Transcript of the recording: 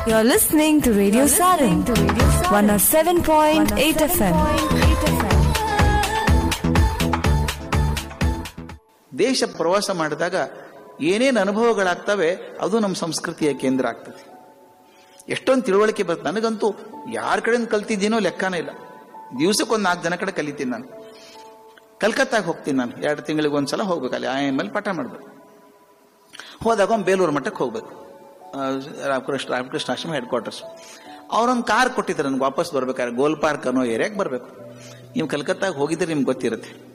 You're listening to Radio Sarin, 107.8 FM. ದೇಶ ಪ್ರವಾಸ ಮಾಡಿದಾಗ ಏನೇನು ಅನುಭವಗಳಾಗ್ತವೆ ಅದು ನಮ್ಮ ಸಂಸ್ಕೃತಿಯ ಕೇಂದ್ರ ಆಗ್ತದೆ ಎಷ್ಟೊಂದು ತಿಳುವಳಿಕೆ ಬರುತ್ತೆ ನನಗಂತೂ ಯಾರ ಕಡೆಯಿಂದ ಕಲ್ತಿದ್ದೀನೋ ಲೆಕ್ಕನೇ ಇಲ್ಲ ದಿವ್ಸಕ್ಕೊಂದು ನಾಲ್ಕು ಜನ ಕಡೆ ಕಲಿತೀನಿ ನಾನು ಕಲ್ಕತ್ತಾಗ ಹೋಗ್ತೀನಿ ನಾನು ಎರಡು ತಿಂಗಳಿಗೆ ಒಂದ್ಸಲ ಹೋಗ್ಬೇಕು ಅಲ್ಲಿ ಐ ಎಮ್ ಎಲ್ ಪಾಠ ಮಾಡಬೇಕು ಹೋದಾಗ ಒಂದು ಬೇಲೂರು ಮಠಕ್ಕೆ ಹೋಗ್ಬೇಕು ಆ, ರಾಮಕೃಷ್ಣ ರಾಮಕೃಷ್ಣ ಆಶ್ರಮ ಹೆಡ್ ಕ್ವಾರ್ಟರ್ಸ್ ಅವ್ರೊಂದು ಕಾರ್ ಕೊಟ್ಟಿದ್ದಾರೆ ನನಗೆ ವಾಪಸ್ ಬರ್ಬೇಕಾದ್ರೆ ಗೋಲ್ ಪಾರ್ಕ್ ಅನ್ನೋ ಏರಿಯಾಗೆ ಬರಬೇಕು ನೀವು ಕಲ್ಕತ್ತಾಗ ಹೋಗಿದ್ರೆ ನಿಮ್ಗೆ ಗೊತ್ತಿರುತ್ತೆ